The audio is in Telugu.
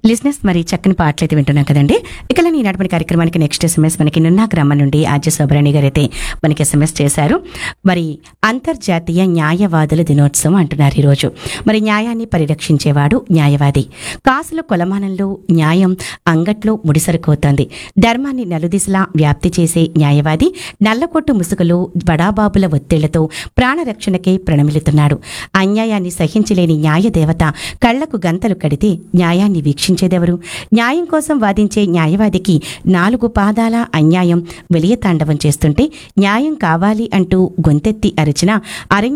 లిజినెస్ మరి చక్కని పాటలు అయితే వింటున్నాం కదండి ఇక ఈనాటి కార్యక్రమానికి నెక్స్ట్ ఎస్ఎంఎస్ మనకి నున్నా గ్రామం నుండి ఆద్య సుబ్రహ్మణ్య గారు అయితే మనకి ఎస్ఎంఎస్ చేశారు మరి అంతర్జాతీయ న్యాయవాదుల దినోత్సవం అంటున్నారు ఈరోజు మరి న్యాయాన్ని పరిరక్షించేవాడు న్యాయవాది కాసుల కొలమానంలో న్యాయం అంగట్లో ముడిసరుకోతోంది ధర్మాన్ని నలుదిశలా వ్యాప్తి చేసే న్యాయవాది నల్లకొట్టు ముసుగులో బడాబాబుల ఒత్తిళ్లతో ప్రాణరక్షణకై ప్రణమిలుతున్నాడు అన్యాయాన్ని సహించలేని న్యాయదేవత కళ్లకు గంతలు కడితే న్యాయాన్ని వీక్షించేదెవరు న్యాయం కోసం వాదించే న్యాయవాదికి నాలుగు పాదాల అన్యాయం వెలియతాండవం చేస్తుంటే న్యాయం కావాలి అంటూ గొంతెత్తి అరిచిన అరణ్య